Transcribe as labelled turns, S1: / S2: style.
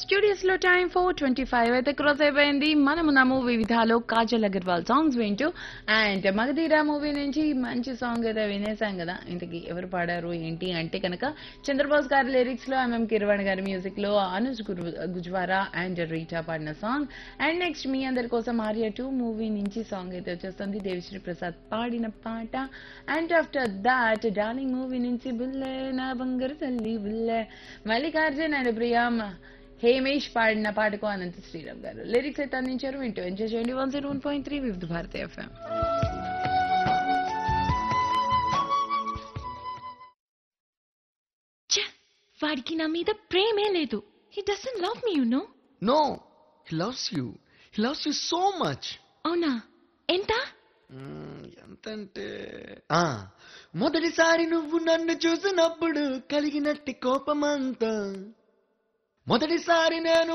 S1: Studios లో time four twenty five అయితే cross అయిపోయింది మనమున్నాము వివిధాలో కాజల్ అగర్వాల్ సాంగ్స్ వింటూ అండ్ మగధీరా మూవీ నుంచి మంచి సాంగ్ అయితే వినేసాం కదా ఇంతకి ఎవరు పాడారు ఏంటి అంటే కనుక చంద్రబోస్ గారి లిరిక్స్ లో ఎంఎం కిరవాణి గారి మ్యూజిక్ లో అనుజ్ గురు- గుజ్వారా అండ్ రీటా పాడిన సాంగ్ అండ్ నెక్స్ట్ మీ అందరి కోసం ఆర్య టూ మూవీ నుంచి సాంగ్ అయితే వచ్చేస్తుంది దేవిశ్రీ ప్రసాద్ పాడిన పాట and after that Darling movie నుంచి బుల్లే నా బంగారు తల్లి బుల్లే మల్లికార్జున్ అండ్ ప్రియామ్ హేమేష్ పాడిన పాటకు అనంత శ్రీరామ్ గారు లిరిక్స్ అయితే అందించారు వింటూ ఎంజాయ్ చేయండి one zero one point three Vividh Bharati FM
S2: ఛ! వాడికి నా మీద ప్రేమే లేదు he doesn't love me you know
S3: no he loves you he loves you so much
S2: అవునా ఎంత
S3: ఎంతంటే ఆ, మొదటిసారి నువ్వు నన్ను చూసినప్పుడు కలిగినట్టి కోపమంతా మొదటిసారి నేను